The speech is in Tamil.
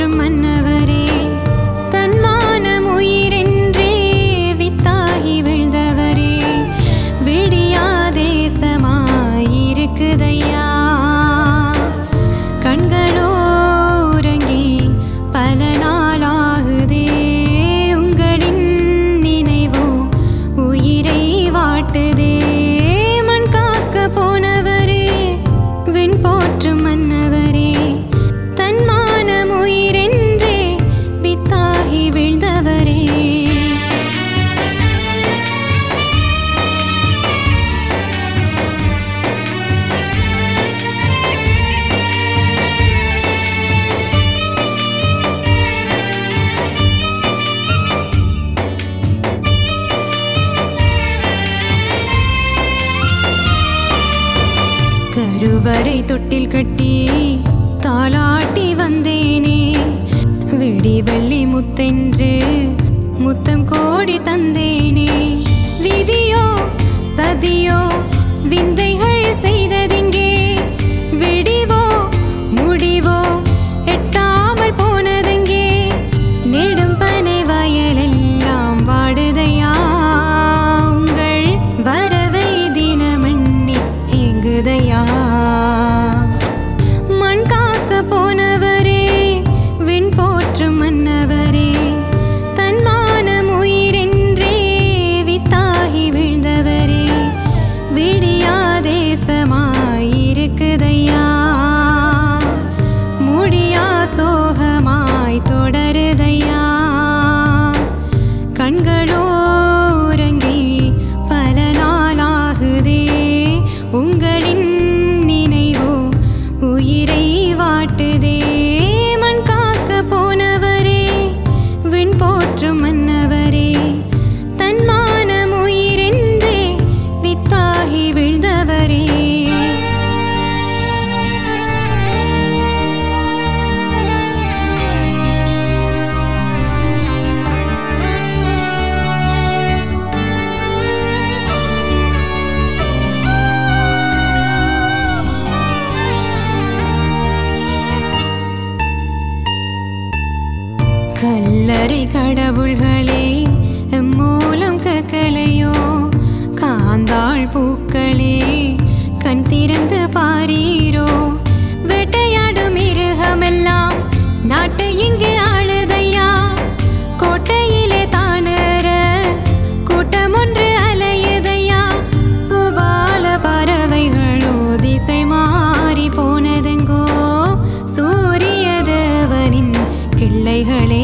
போற்றும் மன்னவரே தன்மானம் உயிரென்றே வித்தாகி விழுந்தவரே விடியா தேசமாயிருக்குதையா கண்களோ உறங்கி பல நாளாகுதே உங்களின் நினைவோ உயிரை வாட்டுதே மண் காக்க போனவரே விண் போற்றும் மன்னவரே தன்மானம் உயிரென்றே வித்தாகி விழுந்தவரே கருவறை தொட்டில் கட்டி தாளாட்டி வந்தேனே விடி வெள்ளி முத்தென்று முத்தம் கோடி தந்தேனே விதியோ சதியோ விந்தைகள் செய்ததிங்கே விடிவோ முடிவோ எட்டாமல் போனதெங்கே நெடும் பனை வயலெல்லாம் வாடுதையா உங்கள் வரவை தினமண்ணி ஏங்குதையா மண் காக்க போனவரே விண் போற்றும் மன்னவரே தன்மானம் உயிரென்றே வித்தாகி வீழ்ந்தவரே விடியா தேசமாயிருக்குதையா முடியா சோகமாய் தொடருதையா கண்களோ உறங்கி பல நாளாகுதே உங்களின் நினைவோ உயிரை வாட்டுதே மண் காக்க போனவரே விண் போற்றும் மன்னவரே தன்மானம் உயிரென்றே வித்தாகி விழுந்தவரே கல்லறை கடவுள்களே எம்மூலம் கக்கலையோ காந்தாள் பூக்களே கண் திறந்து பாரீரோ வேட்டையாடும் மிருகமெல்லாம் நாட்டை இங்கு ஆளுதையா கோட்டையிலே தானற கூட்டம் ஒன்று அலையுதையா பூபால பறவைகளோ திசை மாறி போனதெங்கோ சூரிய தேவனின் கிள்ளைகளே